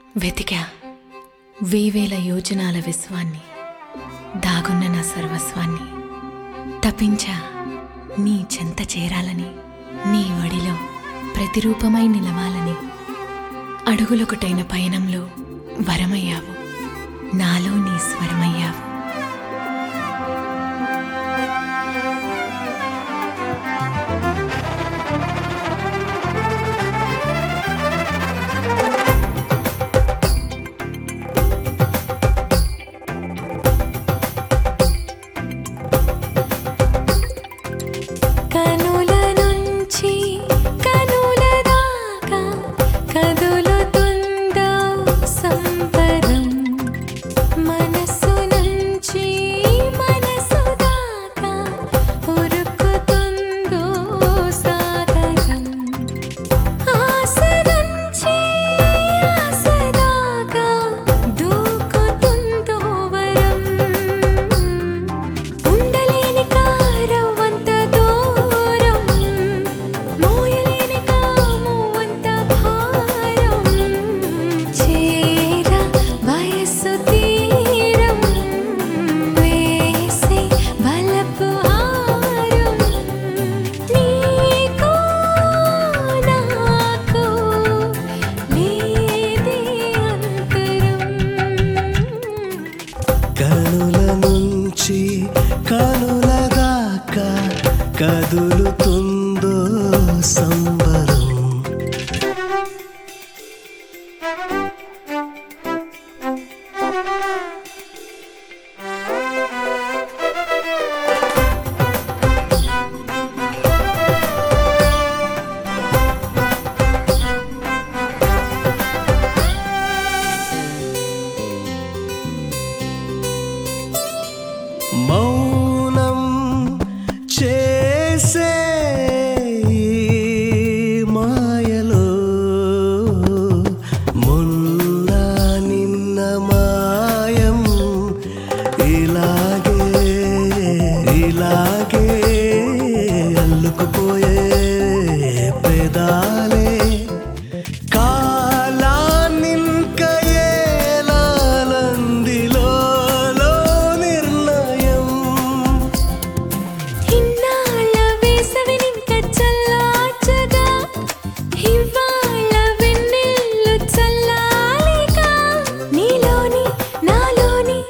వెతికా వేవేల యోజనాల విశ్వాన్ని దాగున్న నా సర్వస్వాన్ని తపించా నీ చెంత చేరాలని నీ వడిలో ప్రతిరూపమై నిలవాలని అడుగులొకటైన పయనంలో వరమయ్యావు నాలో నీ స్వరమయ్యావు కనుల నుంచి కనుల దాకా కదులుతుందో సంబరం మనసు నుంచి మనసు దాకా ఉరుకుతుందో సాగరం ఆశ నుంచి ఆశ దాకా దూకుతుందో వరం ఉండలేని కారవంత దూరం మోయలేని కాము అంత భారం చేర వయస్సు తీరం వేసే వలపు హారం నీకు నాకు లేదే అంతరం కనుల నుంచి కనుల దాకా కదులుతుందో సంబరం మౌనం చేసే ఈ మాయలో మొన్న నిన్న మాయం ఇలాగే ఇలాగే అల్లుకుపోయే పెదాలే కాలాన్నింక ఏలాలందిలో నిర్ణయం ఇన్నాళ్ళ వేసవినింక చల్లార్చగా ఇవాళ వెన్నెల్లు చల్లాలిగా నీలోని నాలోని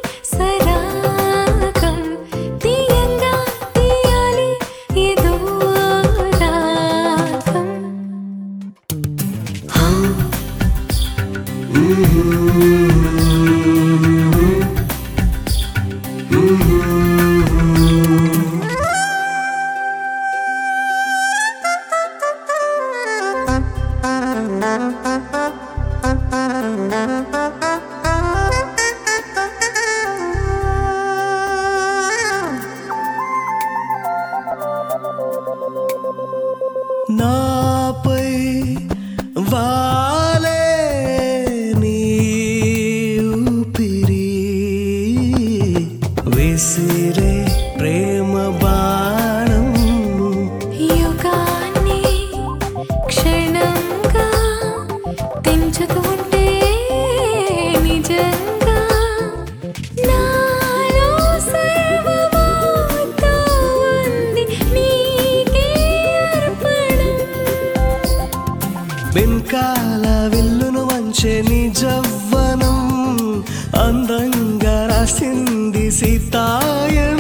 సరాగం తీయంగా తీయాలి ఏదో రాగం నాపై వాలే నీ ఊపిరి విసిరే ప్రేమ బాణం యుగాన్ని క్షణంగా తెంచుతుంటే నిజంగా నాలో సర్వమవుతూ ఉంది నీకే అర్పణం వెనకాల విల్లును వంచే నిజవ్వనం అందంగా రాసింది సీతాయం